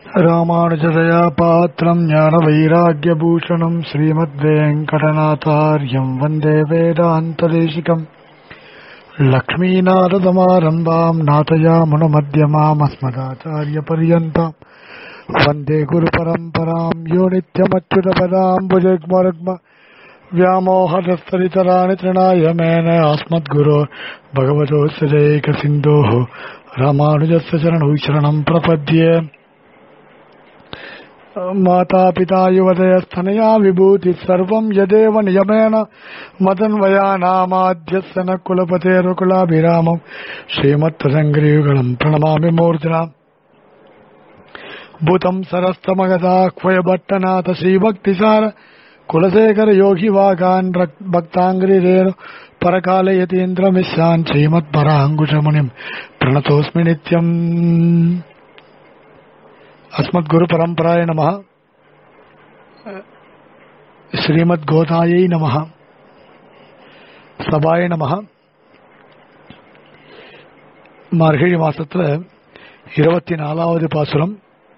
रामानुजदया पात्रम् ज्ञानवैराग्यभूषणम् श्रीमद्वेङ्कटनाथार्यम् वन्दे वेदान्तदेशिकम् लक्ष्मीनारदमारम्भाम् नाथयामुनमध्यमामस्मदाचार्यपर्यन्ताम् वन्दे गुरुपरम्पराम् यो नित्यमच्युतपदाम् भुजग्मरुग्म व्यामोहदस्तरितराणि तृणाय मेन अस्मद्गुरो भगवतोऽस्यैकसिन्धोः रामानुजस्य चरणौ शरणम् प्रपद्ये मातापिता युवतयस्तनया विभूतिः सर्वम् यदेव नियमेन मदन्वयानामाद्यस्य न कुलपतेरुकुलाभिरामम् श्रीमत्तसङ्ग्रीयुगलम् प्रणमामि मूर्तिना भूतम् सरस्तमगदाह्वयभट्टनाथ श्रीभक्तिसार कुलशेखर योगि वागान् भक्ताङ्ग्रिरेणु परकालयतीन्द्रमिश्रान् श्रीमत्पराङ्कुशमुनिम् प्रणतोऽस्मि नित्यम् अस्मद्गुरुपरम्पराय नमः ஸ்ரீமத்கோதாயை நம சபாய நம மார்கழி மாசத்துல இருபத்தி நாலாவது பாசுரம்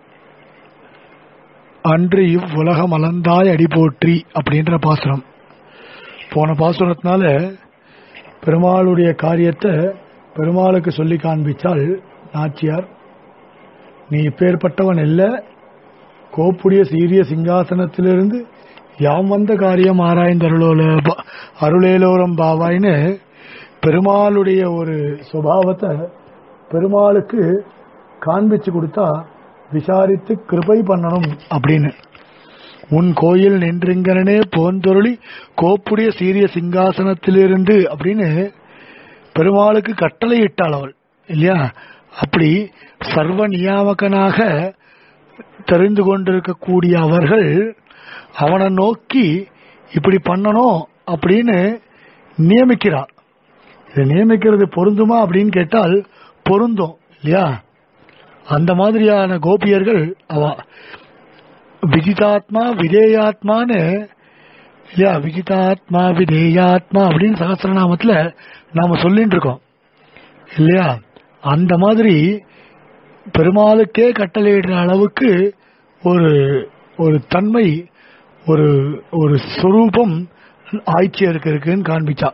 அன்று இவ்வுலகம் அலந்தாய் அடி போற்றி அப்படின்ற பாசுரம் போன பாசுரத்தினால பெருமாளுடைய காரியத்தை பெருமாளுக்கு சொல்லி காண்பிச்சால் நாச்சியார் நீ இப்பேற்பட்டவன் இல்ல கோப்புடைய சீரிய சிங்காசனத்திலிருந்து யாம் வந்த காரியம் ஆராய்ந்தருளோல அருளேலோரம் பாவாயின்னு பெருமாளுடைய ஒரு சுபாவத்தை பெருமாளுக்கு காண்பிச்சு கொடுத்தா விசாரித்து கிருபை பண்ணணும் அப்படின்னு உன் கோயில் நின்றுங்கனே போந்தொருளி கோப்புடைய சீரிய சிங்காசனத்திலிருந்து அப்படின்னு பெருமாளுக்கு கட்டளை இட்டாள் அவள் இல்லையா அப்படி சர்வ நியாமகனாக தெரிந்து கொண்டிருக்கக்கூடிய அவர்கள் அவனை நோக்கி இப்படி பண்ணணும் அப்படின்னு நியமிக்கிறார் இதை நியமிக்கிறது பொருந்துமா அப்படின்னு கேட்டால் பொருந்தும் இல்லையா அந்த மாதிரியான கோபியர்கள் அவ விஜிதாத்மா விதேயாத்மான்னு இல்லையா விஜிதாத்மா விதேயாத்மா அப்படின்னு சகசிரநாமத்தில் நாம சொல்லிட்டு இருக்கோம் இல்லையா அந்த மாதிரி பெருமாளுக்கே கட்டளையிடுற அளவுக்கு ஒரு ஒரு தன்மை ஒரு ஒரு சொரூபம் ஆய்ச்சியருக்கு இருக்குன்னு காண்பிச்சா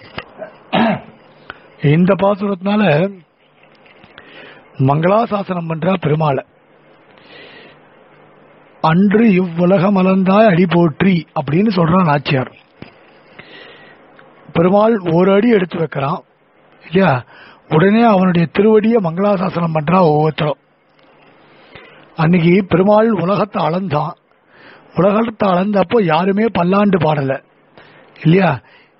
இந்த பாசுரத்தினால மங்களாசாசனம் பண்றா பெருமாளை அன்று இவ்வுலகம் அலந்தாய் அடி போற்றி அப்படின்னு சொல்றான் ஆச்சியார் பெருமாள் ஒரு அடி எடுத்து வைக்கிறான் இல்லையா உடனே அவனுடைய திருவடியை மங்களாசாசனம் பண்றா ஒவ்வொருத்தரும் அன்னைக்கு பெருமாள் உலகத்தை அளந்தான் உலகத்தை அளந்தப்போ யாருமே பல்லாண்டு பாடல இல்லையா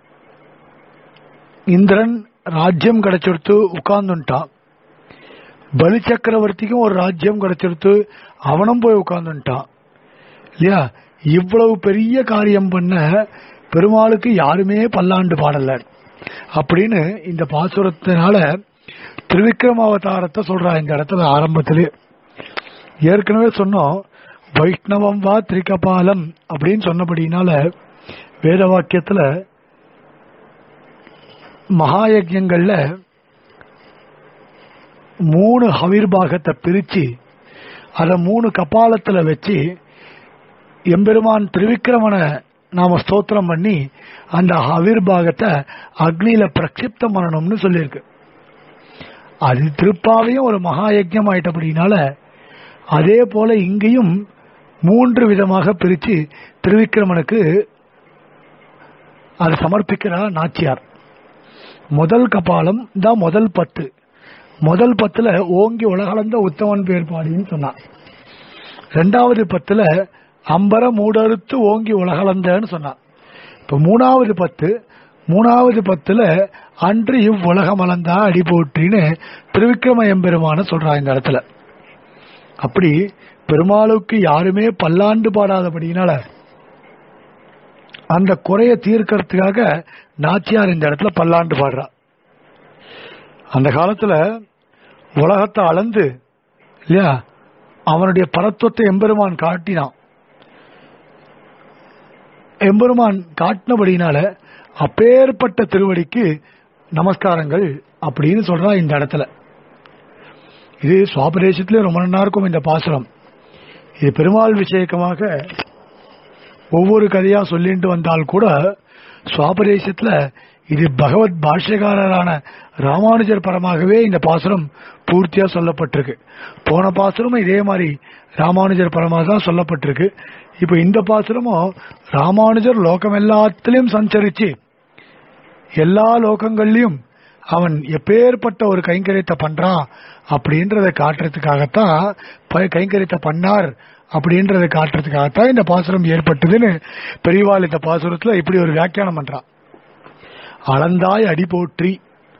இந்திரன் ராஜ்யம் கிடைச்சிருத்து உட்கார்ந்துட்டான் பலி சக்கரவர்த்திக்கும் ஒரு ராஜ்யம் கிடைச்சிருத்து அவனும் போய் உட்கார்ந்துட்டான் இல்லையா இவ்வளவு பெரிய காரியம் பண்ண பெருமாளுக்கு யாருமே பல்லாண்டு பாடல அப்படின்னு இந்த பாசுரத்தினால திருவிக்ரம அவதாரத்தை சொல்றா இந்த இடத்துல ஆரம்பத்திலே ஏற்கனவே சொன்னோம் வைஷ்ணவம் வா திரிகபாலம் அப்படின்னு சொன்னபடினால வேத வாக்கியத்துல மகாயஜங்கள்ல மூணு ஹவிர்பாகத்தை பிரிச்சு அத மூணு கபாலத்துல வச்சு எம்பெருமான் திருவிக்கிரமனை நாம ஸ்தோத்திரம் பண்ணி அந்த ஹவிர்பாகத்தை அக்னியில பிரக்ஷிப்தம் பண்ணணும்னு சொல்லியிருக்கு அது திருப்பாவையும் ஒரு மகாயஜம் ஆயிட்டபடினால அதே போல இங்கேயும் மூன்று விதமாக பிரிச்சு திருவிக்கிரமனுக்கு அதை சமர்ப்பிக்கிறார் நாச்சியார் முதல் கபாலம் தான் முதல் பத்து முதல் பத்துல ஓங்கி உலகளந்த உத்தமன் பேர் பாடின்னு சொன்னான் ரெண்டாவது பத்துல அம்பர மூடறுத்து ஓங்கி உலகளந்தன்னு சொன்னான் இப்ப மூணாவது பத்து மூணாவது பத்துல அன்று இவ்வுலகம் அளந்தா அடி போற்றின்னு திருவிக்ரம எம்பெருமான சொல்றான் இந்த இடத்துல அப்படி பெருமாளுக்கு யாருமே பல்லாண்டு பாடாதபடினால அந்த குறைய தீர்க்கறதுக்காக நாச்சியார் இந்த இடத்துல பல்லாண்டு பாடுறா அந்த காலத்துல உலகத்தை அளந்து இல்லையா அவனுடைய பரத்துவத்தை எம்பெருமான் காட்டினான் எம்பெருமான் காட்டினபடினால அப்பேற்பட்ட திருவடிக்கு நமஸ்காரங்கள் அப்படின்னு சொல்றா இந்த இடத்துல இது சுவாபதேசத்திலே ரொம்ப நல்லா இருக்கும் இந்த பாசுரம் இது பெருமாள் விஷயக்கமாக ஒவ்வொரு கதையா சொல்லிட்டு வந்தால் கூட சுவாபதேசத்துல இது பகவத் பாஷ்யகாரரான ராமானுஜர் பரமாகவே இந்த பாசுரம் பூர்த்தியா சொல்லப்பட்டிருக்கு போன பாசுரமும் இதே மாதிரி ராமானுஜர் பரமாக தான் சொல்லப்பட்டிருக்கு இப்ப இந்த பாசுரமும் ராமானுஜர் லோகம் எல்லாத்திலையும் சஞ்சரிச்சு எல்லா லோகங்கள்லயும் அவன் எப்பேற்பட்ட ஒரு கைங்கரியத்தை பண்றான் அப்படின்றத காட்டுறதுக்காகத்தான் ப- கைங்கரியத்தை பண்ணார் அப்படின்றத காட்டுறதுக்காகத்தான் இந்த பாசுரம் ஏற்பட்டதுன்னு பெரியவாள் இந்த பாசுரத்துல இப்படி ஒரு வியாக்கியானம் பண்றான் அளந்தாய் அடி போற்றி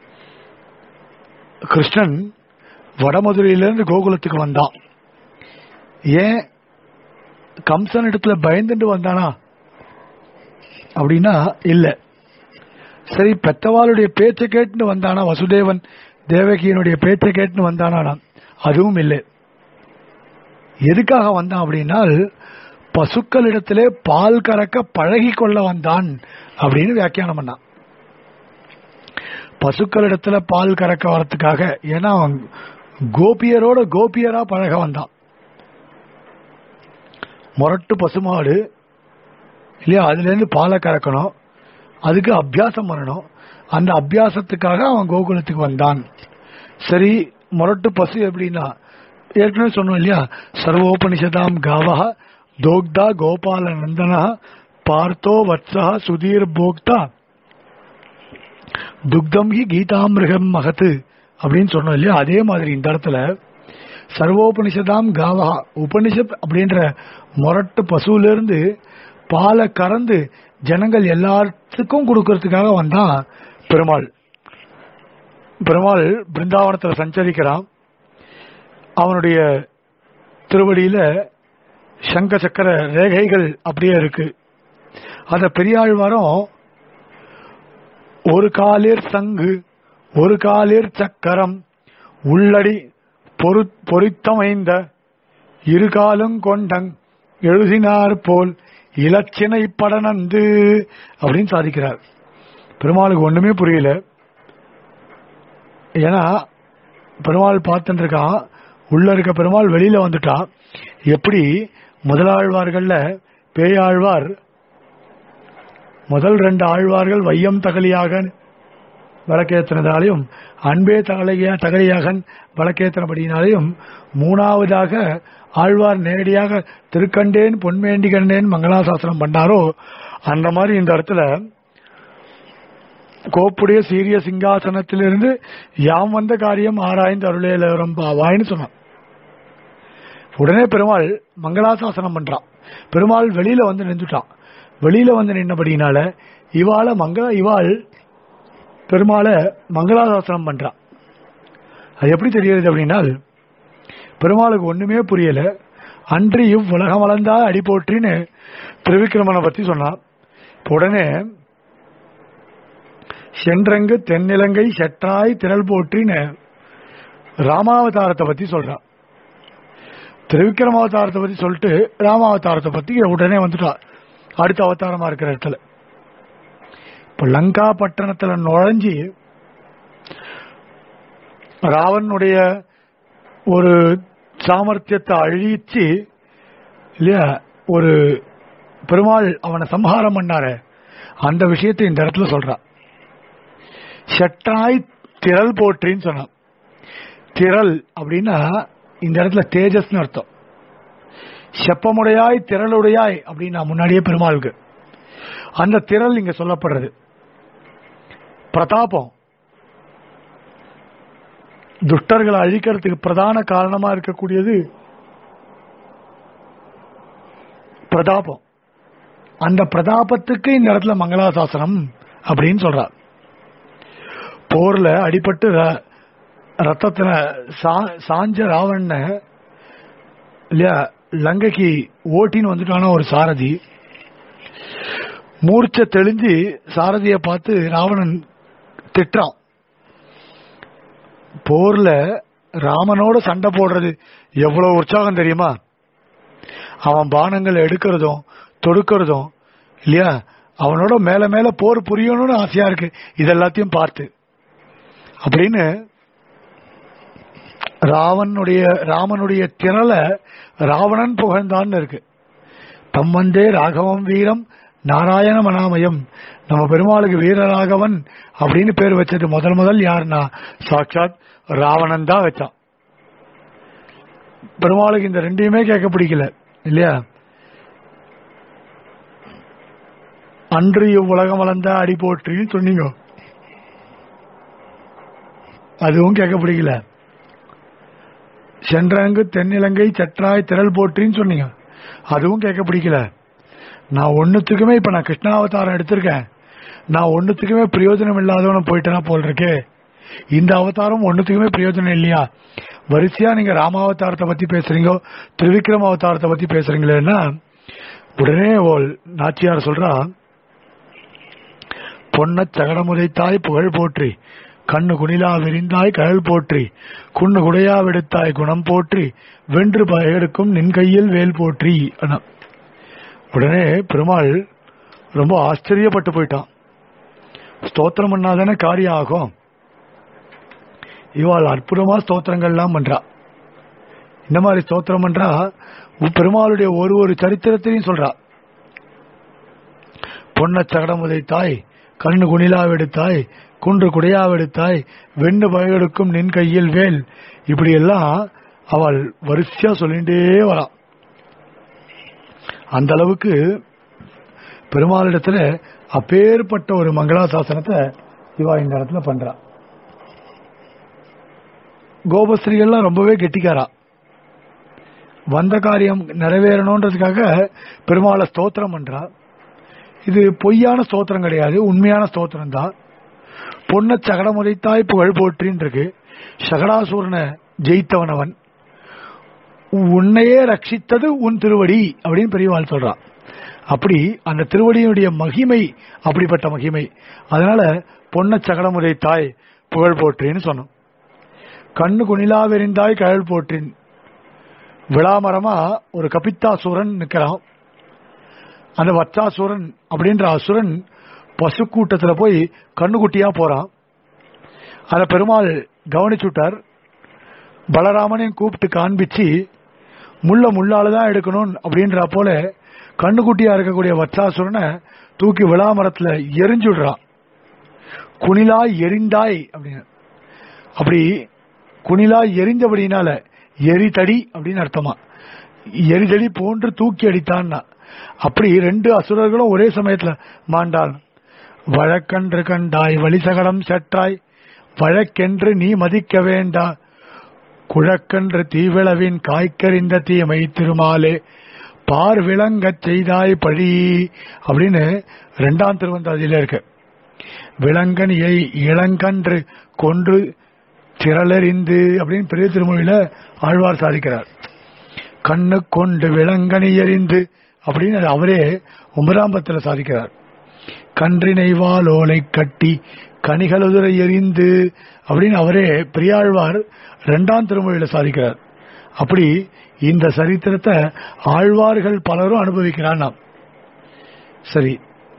கிருஷ்ணன் வடமதுரையிலிருந்து கோகுலத்துக்கு வந்தான் ஏன் கம்சன் இடத்துல பயந்துட்டு வந்தானா அப்படின்னா இல்ல சரி பெத்தவாளுடைய பேச்சை கேட்டுன்னு வந்தானா வசுதேவன் தேவகியனுடைய பேச்சை கேட்டுன்னு வந்தானா அதுவும் இல்லை எதுக்காக வந்தான் அப்படின்னால் பசுக்களிடத்திலே பால் கறக்க பழகி கொள்ள வந்தான் அப்படின்னு வியாக்கியானம் பண்ணான் பசுக்களிடத்துல பால் கறக்க வரத்துக்காக ஏன்னா அவன் கோபியரோட கோபியரா பழக வந்தான் முரட்டு பசுமாடு இல்லையா அதுல இருந்து பாலை கறக்கணும் அதுக்கு அபியாசம் பண்ணணும் அந்த அபியாசத்துக்காக அவன் கோகுலத்துக்கு வந்தான் சரி முரட்டு பசு எப்படின்னா ஏற்கனவே சொன்னோம் இல்லையா சர்வோபனிஷதாம் காவா தோக்தா கோபால நந்தனா பார்த்தோ வத்சா சுதீர் போக்தா துக்தம் ஹி கீதாமிருகம் மகத்து அப்படின்னு சொன்னோம் இல்லையா அதே மாதிரி இந்த இடத்துல சர்வோபனிஷதாம் காவா உபனிஷத் அப்படின்ற முரட்டு பசுல இருந்து பாலை கறந்து ஜனங்கள் எல்லாத்துக்கும் கொடுக்கறதுக்காக வந்தான் பெருமாள் பெருமாள் பிருந்தாவனத்துல சஞ்சரிக்கிறான் அவனுடைய திருவடியில சங்க சக்கர ரேகைகள் அப்படியே இருக்கு அத பெரியாழ்வாரும் ஒரு காலிர் சங்கு ஒரு காலிர் சக்கரம் உள்ளடி பொரு பொறித்தமைந்த இரு காலும் கொண்டங் எழுதினார் போல் இலச்சினை படனந்து அப்படின்னு சாதிக்கிறார் பெருமாளுக்கு ஒண்ணுமே புரியல ஏன்னா பெருமாள் பார்த்துட்டு இருக்கான் உள்ள இருக்க பெருமாள் வெளியில வந்துட்டான் எப்படி முதலாழ்வார்கள்ல பேயாழ்வார் முதல் ரெண்டு ஆழ்வார்கள் வையம் தகலியாக வழக்கேற்றினதாலையும் அன்பே தகலையா தகலியாகன் வழக்கேற்றினபடியினாலையும் மூணாவதாக ஆழ்வார் நேரடியாக திருக்கண்டேன் பொன்மேண்டி கண்டேன் மங்களாசாசனம் பண்ணாரோ அந்த மாதிரி இந்த இடத்துல கோப்புடைய சீரிய சிங்காசனத்திலிருந்து யாம் வந்த காரியம் ஆராய்ந்து அருளேல பாவாய்னு சொன்னான் உடனே பெருமாள் மங்களாசாசனம் பண்றான் பெருமாள் வெளியில வந்து நின்றுட்டான் வெளியில வந்து நின்னபடினால இவாள மங்கள இவாள் பெருமாளை மங்களாசாசனம் பண்றான் அது எப்படி தெரியுது அப்படின்னால் பெருமாளுக்கு ஒண்ணுமே புரியல அன்று இவ் உலகம் வளர்ந்தா அடி போற்றின்னு திருவிக்கிரமனை பத்தி சொன்னான் இப்ப உடனே சென்றங்கு தென்னிலங்கை செற்றாய் திரள் போற்றின்னு ராமாவதாரத்தை பத்தி சொல்றான் திருவிக்கிரம அவதாரத்தை பத்தி சொல்லிட்டு ராமாவதாரத்தை பத்தி உடனே வந்துட்டா அடுத்த அவதாரமா இருக்கிற இடத்துல இப்ப லங்கா பட்டணத்துல நுழைஞ்சி ராவனுடைய ஒரு சாமர்த்தியத்தை அழிச்சு இல்லையா ஒரு பெருமாள் அவனை சம்ஹாரம் பண்ணாரு அந்த விஷயத்தை இந்த இடத்துல சொல்றான் செட்டாய் திரள் போற்றின்னு சொன்னான் திரள் அப்படின்னா இந்த இடத்துல தேஜஸ்னு அர்த்தம் செப்பமுடையாய் திரளுடையாய் அப்படின்னா முன்னாடியே பெருமாளுக்கு அந்த திரள் இங்க சொல்லப்படுறது பிரதாபம் துஷ்டர்களை அழிக்கிறதுக்கு பிரதான காரணமா இருக்கக்கூடியது பிரதாபம் அந்த பிரதாபத்துக்கு இந்த இடத்துல மங்களாசாசனம் அப்படின்னு சொல்றார் போர்ல அடிபட்டு ர- ரத்தத்துல சா- சாஞ்ச ராவண இல்லையா லங்கைக்கு ஓட்டின்னு வந்துட்டான ஒரு சாரதி மூர்ச்சை தெளிஞ்சு சாரதிய பார்த்து ராவணன் திட்டுறான் போர்ல ராமனோட சண்டை போடுறது எவ்வளவு உற்சாகம் தெரியுமா அவன் பானங்களை எடுக்கிறதும் தொடுக்கிறதும் இல்லையா அவனோட மேல மேல போர் புரியணும்னு ஆசையா இருக்கு இதெல்லாத்தையும் பார்த்து அப்படின்னு ராவனுடைய ராமனுடைய திரளை ராவணன் புகழ்ந்தான்னு இருக்கு தம்மந்தே ராகவம் வீரம் நாராயண மனாமயம் நம்ம பெருமாளுக்கு வீரராகவன் அப்படின்னு பேர் வச்சது முதல் முதல் யாருன்னா சாட்சாத் ராவணன் தான் வச்சான் பெருமாளுக்கு இந்த ரெண்டையுமே கேட்க பிடிக்கல இல்லையா அன்று இவ்வுலகம் வளர்ந்த அடி போற்றின்னு சொன்னீங்க அதுவும் கேட்க பிடிக்கல சென்றங்கு தென்னிலங்கை சற்றாய் திரள் போற்றின்னு சொன்னீங்க அதுவும் கேட்க பிடிக்கல நான் ஒன்னுத்துக்குமே இப்ப நான் கிருஷ்ணாவதாரம் எடுத்திருக்கேன் நான் ஒன்னுத்துக்குமே பிரயோஜனம் இல்லாதவன போயிட்டேனா போல் இருக்கே இந்த அவதாரம் ஒன்னுத்துக்குமே பிரயோஜனம் இல்லையா வரிசையா நீங்க ராமாவதாரத்தை பத்தி பேசுறீங்க திருவிக்ரம அவதாரத்தை பத்தி பேசுறீங்களேன்னா உடனே ஓ நாச்சியார் சொல்றா பொன்ன சகடமுதைத்தாய் புகழ் போற்றி கண்ணு குணிலா விரிந்தாய் கழல் போற்றி குண்ணு குடையா விடுத்தாய் குணம் போற்றி வென்று பயருக்கும் நின் கையில் வேல் போற்றி அண்ணா. உடனே பெருமாள் ரொம்ப ஆச்சரியப்பட்டு போயிட்டான் ஸ்தோத்திரம் பண்ணாதானே காரியம் ஆகும் இவாள் அற்புதமா ஸ்தோத்திரங்கள்லாம் பண்றா இந்த மாதிரி ஸ்தோத்திரம் பண்றா உ- பெருமாளுடைய ஒரு ஒரு சரித்திரத்தையும் சொல்றா பொன்ன சகடம் உதைத்தாய் கண்ணு குணிலாவெடுத்தாய் குன்று குடையாவெடுத்தாய் வெண்ணு பயெடுக்கும் நின் கையில் வேல் இப்படி எல்லாம் அவள் வரிசையா சொல்லிட்டே வரா அந்த அளவுக்கு பெருமாளிடத்துல அப்பேற்பட்ட ஒரு மங்களாசாசனத்தை இவா இந்த இடத்துல பண்றா கோபஸ்ரீகள்லாம் ரொம்பவே கெட்டிக்காரா வந்த காரியம் நிறைவேறணுன்றதுக்காக பெருமாளை ஸ்தோத்திரம் பண்றா இது பொய்யான ஸ்தோத்திரம் கிடையாது உண்மையான ஸ்தோத்திரம் தான் பொன்ன சகடமுதைத்தாய் புகழ் போற்றின்னு இருக்கு சகடாசூரனை ஜெயித்தவன் அவன் உன்னையே ரட்சித்தது உன் திருவடி அப்படின்னு பெரியவாள் சொல்றான் அப்படி அந்த திருவடியினுடைய மகிமை அப்படிப்பட்ட மகிமை அதனால பொன்ன சகடமுதைத்தாய் புகழ் போற்றின்னு சொன்னோம் கண்ணு குணிலாவெறிந்தாய் கழல் போற்றின் விளாமரமா ஒரு கபித்தாசூரன் நிக்கிறான் அந்த வச்சாசுரன் அப்படின்ற அசுரன் பசு கூட்டத்துல போய் கண்ணுக்குட்டியா போறான் அத பெருமாள் கவனிச்சுட்டார் பலராமனையும் கூப்பிட்டு காண்பிச்சு முள்ள முள்ளால தான் எடுக்கணும் அப்படின்ற போல கண்ணுக்குட்டியா இருக்கக்கூடிய வச்சாசுரனை தூக்கி விளாமரத்துல எரிஞ்சுடுறான் குணிலாய் எரிந்தாய் அப்படின்னு அப்படி குணிலா எரிந்தபடினால எரிதடி அப்படின்னு அர்த்தமா எரிதடி போன்று தூக்கி அடித்தான்னா அப்படி ரெண்டு அசுரர்களும் ஒரே சமயத்துல மாண்டாள் வழக்கன்று கண்டாய் வழிசகடம் சற்றாய் வழக்கென்று நீ மதிக்க வேண்டா குழக்கன்று தீவிளவின் காய்க்கறிந்த தீமை திருமாலே பார் விளங்கச் செய்தாய் பழி அப்படின்னு ரெண்டாம் திருவந்தாதியில இருக்கு விலங்கனியை இளங்கன்று கொன்று திரளறிந்து அப்படின்னு பெரிய திருமொழியில ஆழ்வார் சாதிக்கிறார் கண்ணு கொண்டு விலங்கனி எறிந்து அப்படின்னு அது அவரே உமராம்பத்தில் சாதிக்கிறார் கன்றினை வாலோலை கட்டி கனிகளுதுரை எறிந்து அப்படின்னு அவரே பெரியாழ்வார் இரண்டாம் திருமொழியில சாதிக்கிறார் அப்படி இந்த சரித்திரத்தை ஆழ்வார்கள் பலரும் அனுபவிக்கிறான் நாம் சரி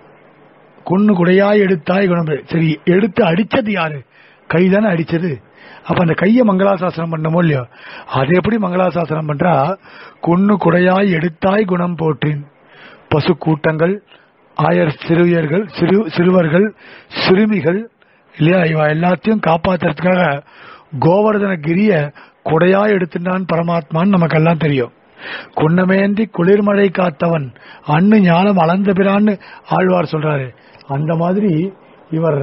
குன்னு குடையாய் எடுத்தாய் குணம் சரி எடுத்து அடிச்சது யாரு கைதானே அடிச்சது அப்ப அந்த கையை மங்களாசாசனம் பண்ணமோ இல்லையோ அது எப்படி மங்களாசாசனம் பண்றா குன்னு குடையாய் எடுத்தாய் குணம் போற்றின் பசு கூட்டங்கள் ஆயர் சிறுவியர்கள் சிறு சிறுவர்கள் சிறுமிகள் இல்லையா இவ எல்லாத்தையும் காப்பாத்துறதுக்காக கோவர்தன கிரிய குடையா எடுத்துட்டான் பரமாத்மான்னு நமக்கெல்லாம் தெரியும் குன்னமேந்தி குளிர்மழை காத்தவன் அண்ணு ஞானம் அளந்த பிறான்னு ஆழ்வார் சொல்றாரு அந்த மாதிரி இவர்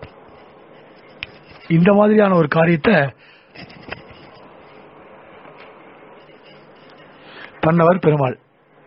இந்த மாதிரியான ஒரு காரியத்தை பண்ணவர் பெருமாள்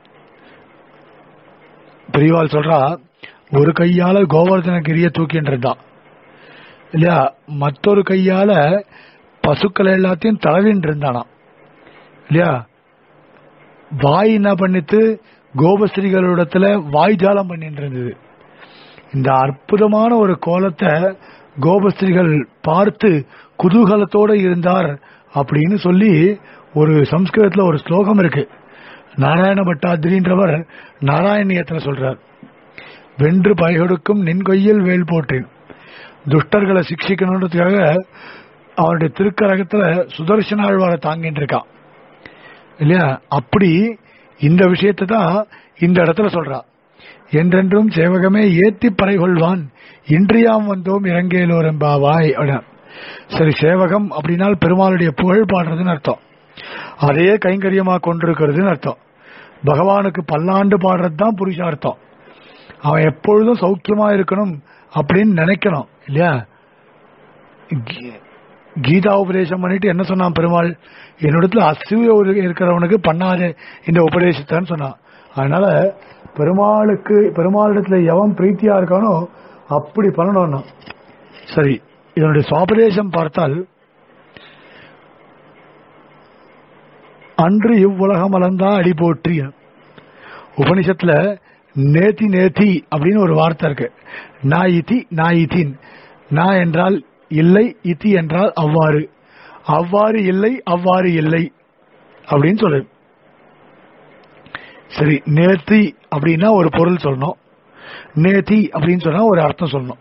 பெரியவாள் சொல்றா ஒரு கையால கோவர்தனகிரிய தூக்கிட்டு இருந்தான் இல்லையா மற்றொரு கையால பசுக்களை எல்லாத்தையும் தளவின்னு இருந்தானாம் இல்லையா வாய் என்ன பண்ணிட்டு கோபஸ்ரீகளிடத்துல வாய் ஜாலம் பண்ணிட்டு இருந்தது இந்த அற்புதமான ஒரு கோலத்தை கோபஸ்ரீகள் பார்த்து குதூகலத்தோட இருந்தார் அப்படின்னு சொல்லி ஒரு சம்ஸ்கிருதத்துல ஒரு ஸ்லோகம் இருக்கு நாராயண பட்டாதிரின்றவர் நாராயணியத்துல சொல்றார் வென்று பயகொடுக்கும் நின் கொய்யில் வேல் போற்றேன் துஷ்டர்களை சிக்ஷிக்கணுன்றதுக்காக அவனுடைய திருக்கரகத்துல சுதர்சன ஆழ்வாரை தாங்கிட்டு இருக்கான் இல்லையா அப்படி இந்த விஷயத்தை தான் இந்த இடத்துல சொல்றா என்றென்றும் சேவகமே ஏத்தி பறை கொள்வான் இன்றியாம் வந்தோம் இறங்கேலோரம் பாவாய் அப்படின்னா சரி சேவகம் அப்படின்னால் பெருமாளுடைய புகழ் பாடுறதுன்னு அர்த்தம் அதையே கைங்கரியமா கொண்டிருக்கிறதுன்னு அர்த்தம் பகவானுக்கு பல்லாண்டு பாடுறது தான் புருஷார்த்தம் அவன் எப்பொழுதும் சௌக்கியமா இருக்கணும் அப்படின்னு நினைக்கணும் இல்லையா கீ- கீதா உபதேசம் பண்ணிட்டு என்ன சொன்னான் பெருமாள் என்னிடத்துல அசூய ஒரு இருக்கிறவனுக்கு பண்ணாத இந்த உபதேசத்தைன்னு சொன்னான் அதனால பெருமாளுக்கு பெருமாளிடத்துல எவன் பிரீத்தியா இருக்கானோ அப்படி பண்ணணும்னா சரி இதனுடைய சுவாபதேசம் பார்த்தால் அன்று இவ்வுலகம் அளந்தா அடி போற்றி உபனிஷத்துல நேத்தி நேத்தி அப்படின்னு ஒரு வார்த்தை இருக்கு நான் இதி நான் இதின் நான் என்றால் இல்லை இதி என்றால் அவ்வாறு அவ்வாறு இல்லை அவ்வாறு இல்லை அப்படின்னு சொல்லு சரி நேத்தி அப்படின்னா ஒரு பொருள் சொல்லணும் நேத்தி அப்படின்னு சொன்னா ஒரு அர்த்தம் சொல்லணும்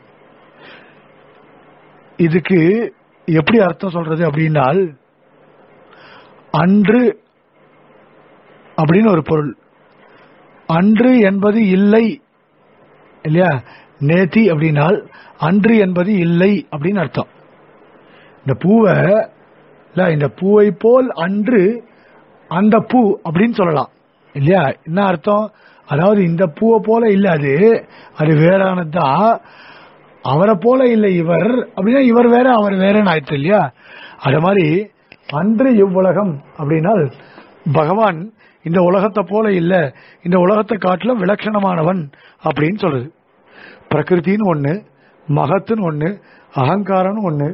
இதுக்கு எப்படி அர்த்தம் சொல்றது அப்படின்னால் அன்று அப்படின்னு ஒரு பொருள் அன்று என்பது இல்லை இல்லையா நேத்தி அப்படின்னால் அன்று என்பது இல்லை அப்படின்னு அர்த்தம் இந்த பூவை இல்ல இந்த பூவை போல் அன்று அந்த பூ அப்படின்னு சொல்லலாம் இல்லையா என்ன அர்த்தம் அதாவது இந்த பூவை போல இல்ல அது அது வேறானதுதான் அவரை போல இல்லை இவர் அப்படின்னா இவர் வேற அவர் வேறன்னு ஆயிடுச்சு இல்லையா அது மாதிரி அன்று இவ்வுலகம் அப்படின்னால் பகவான் இந்த உலகத்தை போல இல்ல இந்த உலகத்தை காட்டிலும் விலட்சணமானவன் அப்படின்னு சொல்றது பிரகிருத்தின்னு ஒண்ணு மகத்துன்னு ஒண்ணு அகங்காரம்னு ஒண்ணு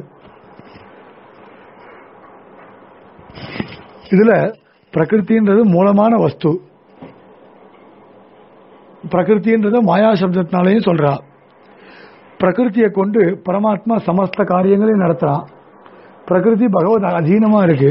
இதுல பிரகிருத்தின்றது மூலமான வஸ்து பிரகிருத்தின்றது மாயா சப்தத்தினாலையும் சொல்றா பிரகிருத்தியை கொண்டு பரமாத்மா சமஸ்த காரியங்களையும் நடத்துறான் பிரகிருதி பகவத் அதீனமா இருக்கு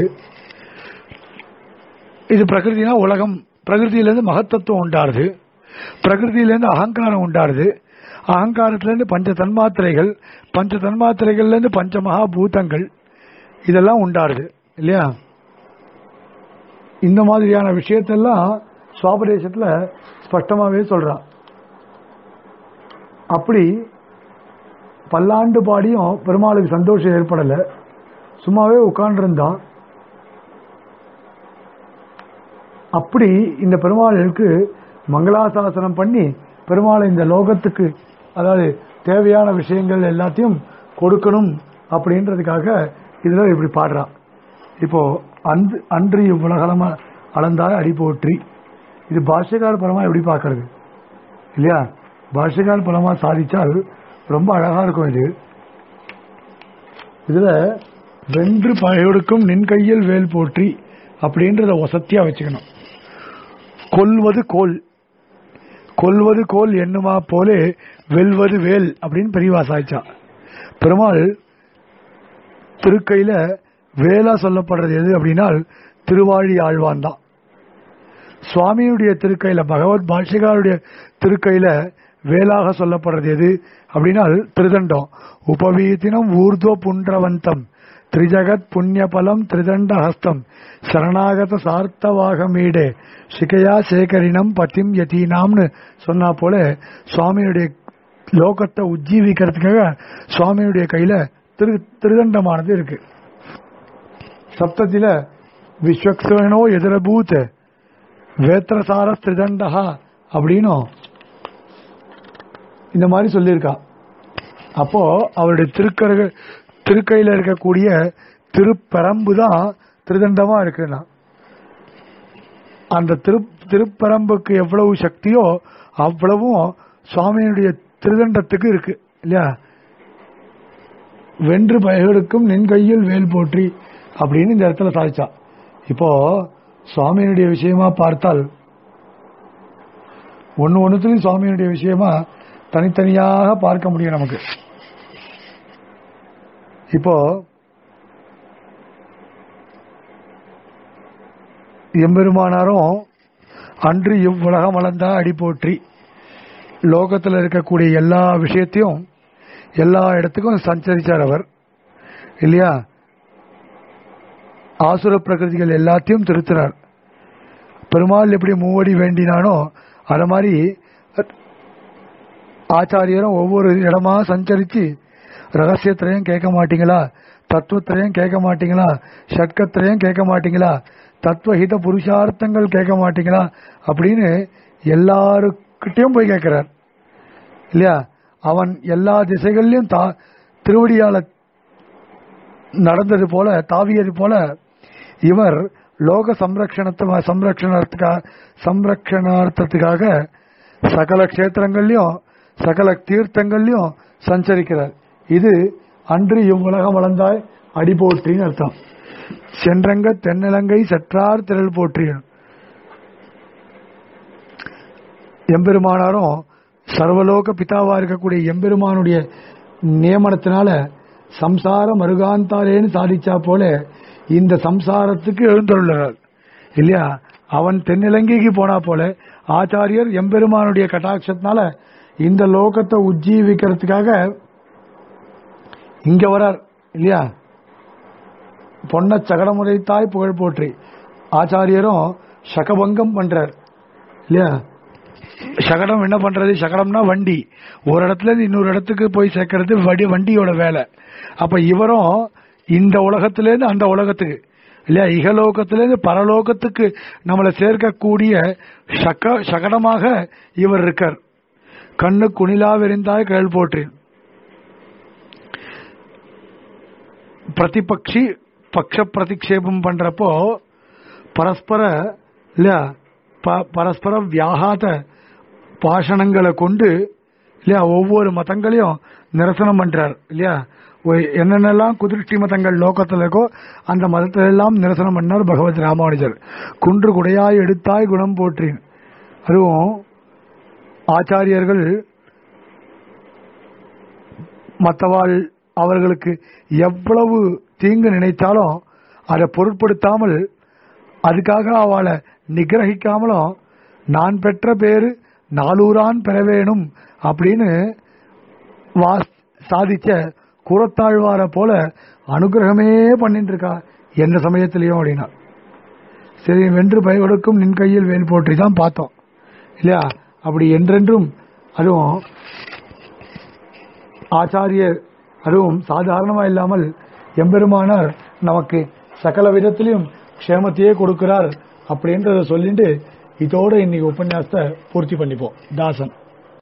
இது பிரகிருதினா உலகம் பிரகிருதியிலேருந்து மகத்தத்துவம் உண்டாருது பிரகிருதியிலேருந்து அகங்காரம் உண்டாருது அகங்காரத்திலேருந்து பஞ்ச தன்மாத்திரைகள் பஞ்ச தன்மாத்திரைகள்லேருந்து பஞ்ச மகாபூதங்கள் இதெல்லாம் உண்டாருது இல்லையா இந்த மாதிரியான விஷயத்தெல்லாம் சுவாபதேசத்துல ஸ்பஷ்டமாவே சொல்றான் அப்படி பல்லாண்டு பாடியும் பெருமாளுக்கு சந்தோஷம் ஏற்படல சும்மாவே உட்கார்ந்துருந்தான் அப்படி இந்த பெருமாளுக்கு மங்களாசாசனம் பண்ணி பெருமாளை இந்த லோகத்துக்கு அதாவது தேவையான விஷயங்கள் எல்லாத்தையும் கொடுக்கணும் அப்படின்றதுக்காக இதுல இப்படி பாடுறான் இப்போ அன்று அன்று இவ்வுலகலமா அளந்தால் அடி போற்றி இது பாஷ்யகார பரமா எப்படி பார்க்கறது இல்லையா பாஷ்யகார பரமா சாதிச்சால் ரொம்ப அழகா இருக்கும் இது இதுல வென்று பகையொடுக்கும் நின் கையில் வேல் போற்றி அப்படின்றத வசத்தியா வச்சுக்கணும் கொல்வது கோல் கொல்வது கோல் என்னுமா போலே வெல்வது வேல் அப்படின்னு பெரியவா சாய்ச்சா பெருமாள் திருக்கையில வேலா சொல்லப்படுறது எது அப்படின்னால் திருவாழி ஆழ்வான் தான் சுவாமியுடைய திருக்கையில பகவத் பாஷிகாருடைய திருக்கையில வேலாக சொல்லப்படுறது எது அப்படின்னால் திருதண்டம் உபவீதினம் ஊர்துவ புன்றவந்தம் திரிஜகத் புண்ணியபலம் திரிதண்ட ஹஸ்தம் சரணாகத சார்த்தவாக மீடே சிகையா சேகரினம் பதிம் யதீனாம்னு சொன்னா போல சுவாமியுடைய லோகத்தை உஜ்ஜீவிக்கிறதுக்காக சுவாமியுடைய கையில திரு திருதண்டமானது இருக்கு சப்தத்தில விஸ்வக்சவனோ எதிரபூத் வேத்திரசார திரிதண்டா அப்படின்னும் இந்த மாதிரி சொல்லியிருக்கா அப்போ அவருடைய திருக்கரக திருக்கையில இருக்கக்கூடிய திருப்பரம்பு தான் திருதண்டமா இருக்குன்னா அந்த திரு திருப்பரம்புக்கு எவ்வளவு சக்தியோ அவ்வளவும் சுவாமியினுடைய திருதண்டத்துக்கு இருக்கு இல்லையா வென்று பயர்களுக்கும் நின் கையில் வேல் போற்றி அப்படின்னு இந்த இடத்துல சாதிச்சா இப்போ சுவாமியினுடைய விஷயமா பார்த்தால் ஒன்னு ஒன்னுத்துலயும் சுவாமியினுடைய விஷயமா தனித்தனியாக பார்க்க முடியும் நமக்கு இப்போ எம்பெருமானாரும் அன்று இவ்வுலகம் வளர்ந்தா அடி போற்றி லோகத்தில் இருக்கக்கூடிய எல்லா விஷயத்தையும் எல்லா இடத்துக்கும் சஞ்சரிச்சார் அவர் இல்லையா ஆசுர பிரகிருதிகள் எல்லாத்தையும் திருத்துறார் பெருமாள் எப்படி மூவடி வேண்டினானோ அது மாதிரி ஆச்சாரியரும் ஒவ்வொரு இடமா சஞ்சரிச்சு ரகசியத்திலையும் கேட்க மாட்டீங்களா தத்துவத்திலையும் கேட்க மாட்டீங்களா ஷட்கத்திலையும் கேட்க மாட்டீங்களா தத்துவஹித புருஷார்த்தங்கள் கேட்க மாட்டீங்களா அப்படின்னு எல்லாருக்கிட்டையும் போய் கேட்கிறார் இல்லையா அவன் எல்லா திசைகள்லயும் தா திருவடியால நடந்தது போல தாவியது போல இவர் லோக சம்ரக்ஷணத்தை சம்ரக்ஷணத்துக்காக சம்ரக்ஷணார்த்தத்துக்காக சகல கஷேத்திரங்கள்லயும் சகல தீர்த்தங்கள்லயும் சஞ்சரிக்கிறார் இது அன்று இவ்வுலகம் வளர்ந்தாய் அடி போற்றின்னு அர்த்தம் சென்றங்க தென்னிலங்கை சற்றார் திரள் போற்றியன் எம்பெருமானாரும் சர்வலோக பிதாவா இருக்கக்கூடிய எம்பெருமானுடைய நியமனத்தினால சம்சார மருகாந்தாரேன்னு சாதிச்சா போல இந்த சம்சாரத்துக்கு எழுந்தருள்ளார் இல்லையா அவன் தென்னிலங்கைக்கு போனா போல ஆச்சாரியர் எம்பெருமானுடைய கட்டாட்சத்தினால இந்த லோகத்தை உஜ்ஜீவிக்கிறதுக்காக இங்க வரார் இல்லையா பொன்ன சகடமுறைத்தாய் புகழ் போற்றி ஆச்சாரியரும் சகபங்கம் பண்றார் இல்லையா சகடம் என்ன பண்றது சகடம்னா வண்டி ஒரு இடத்துல இருந்து இன்னொரு இடத்துக்கு போய் சேர்க்கறது வண்டி வண்டியோட வேலை அப்ப இவரும் இந்த உலகத்திலேருந்து அந்த உலகத்துக்கு இல்லையா இகலோகத்திலேருந்து பரலோகத்துக்கு நம்மளை சேர்க்கக்கூடிய சக சகடமாக இவர் இருக்கார் கண்ணு குணிலா விரிந்தாய் கேள் போற்றேன் பிரதிபக்ஷி பக்ஷ பிரதிக்ஷேபம் பண்றப்போ பரஸ்பர இல்லையா ப- பரஸ்பர வியாகாத பாஷணங்களை கொண்டு இல்லையா ஒவ்வொரு மதங்களையும் நிரசனம் பண்றார் இல்லையா ஒ- என்னென்னலாம் குதிர்ச்சி மதங்கள் லோகத்தில் இருக்கோ அந்த மதத்துல எல்லாம் நிரசனம் பண்ணார் பகவத் ராமானுஜர் குன்று குடையாய் எடுத்தாய் குணம் போற்றின் அதுவும் ஆச்சாரியர்கள் மற்றவாள் அவர்களுக்கு எவ்வளவு தீங்கு நினைத்தாலும் அதை பொருட்படுத்தாமல் அதுக்காக அவளை நிகிரகிக்காமலும் நான் பெற்ற பேரு நாலூரான் பெற வேணும் அப்படின்னு வா- சாதிச்ச கூறத்தாழ்வார போல அனுகிரகமே பண்ணிட்டு இருக்கா எந்த சமயத்திலையும் அப்படின்னா சரி வென்று பயவடுக்கும் நின் கையில் வேல் போற்றி தான் பார்த்தோம் இல்லையா அப்படி என்றென்றும் அதுவும் ஆச்சாரியர் அதுவும் சாதாரணமா இல்லாமல் எம்பெருமானார் நமக்கு சகல விதத்திலையும் க்ஷேமத்தையே கொடுக்கிறார் அப்படின்றத சொல்லிட்டு இதோட இன்னைக்கு உபன்யாசத்தை பூர்த்தி பண்ணிப்போம் தாசன்